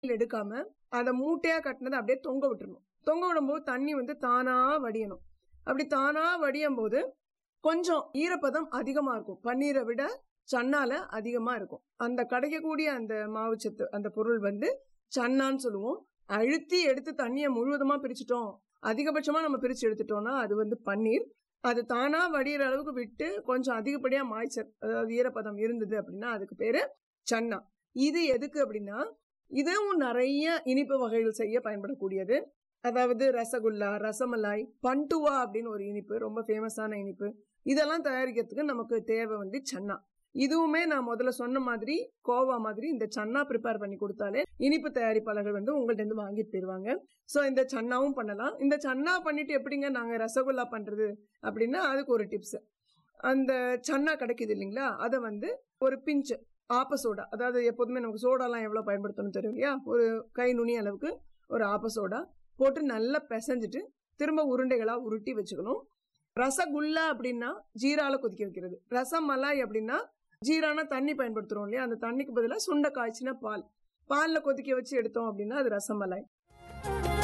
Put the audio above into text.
எடுக்காம அதை மூட்டையா கட்டினதை அப்படியே தொங்க விட்டுறணும் தொங்க விடும்போது தண்ணி வந்து தானா வடியணும் அப்படி தானா வடியும் போது கொஞ்சம் ஈரப்பதம் அதிகமா இருக்கும் பன்னீரை விட சன்னால அதிகமா இருக்கும் அந்த கிடைக்கக்கூடிய அந்த மாவுச்சத்து அந்த பொருள் வந்து சன்னான்னு சொல்லுவோம் அழுத்தி எடுத்து தண்ணியை முழுவதுமா பிரிச்சுட்டோம் அதிகபட்சமா நம்ம பிரிச்சு எடுத்துட்டோம்னா அது வந்து பன்னீர் அது தானா வடிகிற அளவுக்கு விட்டு கொஞ்சம் அதிகப்படியா மாய்ச்சல் அதாவது ஈரப்பதம் இருந்தது அப்படின்னா அதுக்கு பேரு சன்னா இது எதுக்கு அப்படின்னா இதுவும் நிறைய இனிப்பு வகைகள் செய்ய பயன்படக்கூடியது அதாவது ரசகுல்லா ரசமலாய் பண்டுவா அப்படின்னு ஒரு இனிப்பு ரொம்ப ஃபேமஸான இனிப்பு இதெல்லாம் தயாரிக்கிறதுக்கு நமக்கு தேவை வந்து சன்னா இதுவுமே நான் முதல்ல சொன்ன மாதிரி கோவா மாதிரி இந்த சன்னா ப்ரிப்பேர் பண்ணி கொடுத்தாலே இனிப்பு தயாரிப்பாளர்கள் வந்து உங்கள்ட்ட இருந்து வாங்கிட்டு போயிருவாங்க ஸோ இந்த சன்னாவும் பண்ணலாம் இந்த சன்னா பண்ணிட்டு எப்படிங்க நாங்கள் ரசகுல்லா பண்றது அப்படின்னா அதுக்கு ஒரு டிப்ஸ் அந்த சன்னா கிடைக்குது இல்லைங்களா அதை வந்து ஒரு பிஞ்சு ஆப்ப சோடா அதாவது எப்போதுமே நமக்கு சோடாலாம் எவ்வளோ பயன்படுத்தணும் தெரியும் இல்லையா ஒரு கை நுனி அளவுக்கு ஒரு ஆப்ப சோடா போட்டு நல்லா பிசைஞ்சிட்டு திரும்ப உருண்டைகளாக உருட்டி வச்சுக்கணும் ரசகுல்லா அப்படின்னா ஜீரால கொதிக்க வைக்கிறது ரசமலாய் அப்படின்னா ஜீரான தண்ணி பயன்படுத்துறோம் இல்லையா அந்த தண்ணிக்கு பதிலாக சுண்டை காய்ச்சின பால் பாலில் கொதிக்க வச்சு எடுத்தோம் அப்படின்னா அது ரசமலாய்